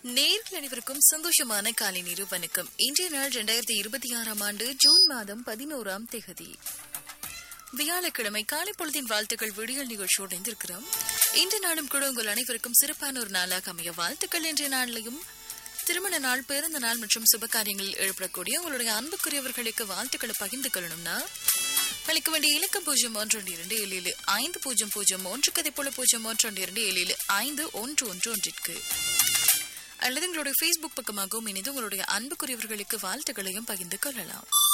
நேர்கள் அனைவருக்கும் சந்தோஷமான காலை நேரு வணக்கம் இன்றைய நாள் இரண்டாயிரத்தி இருபத்தி ஆறாம் ஆண்டு ஜூன் மாதம் பதினோராம் தேதி வியாழக்கிழமை காலை பொழுதின் வாழ்த்துக்கள் விடியல் நிகழ்ச்சியோடு இணைந்திருக்கிறோம் இன்று நாளும் கூட உங்கள் அனைவருக்கும் சிறப்பான ஒரு நாளாக அமைய வாழ்த்துக்கள் இன்றைய நாளிலையும் திருமண நாள் பிறந்த நாள் மற்றும் சுப காரியங்களில் எழுப்பக்கூடிய உங்களுடைய அன்புக்குரியவர்களுக்கு வாழ்த்துக்களை பகிர்ந்து கொள்ளணும்னா அளிக்க வேண்டிய இலக்க பூஜ்ஜியம் ஒன்று ஒன்று இரண்டு ஏழு ஏழு ஐந்து பூஜ்ஜியம் பூஜ்ஜியம் ஒன்று கதை போல பூஜ்ஜியம் ஒன்று ஒன்று இரண்டு ஏழு ஏழு ஐந்து ஒன்று ஒன்று ஒன்றிற்கு அல்லது எங்களுடைய ஃபேஸ்புக் பக்கமாகவும் இணைந்து உங்களுடைய அன்புக்குரியவர்களுக்கு வாழ்த்துக்களையும் பகிர்ந்து கொள்ளலாம்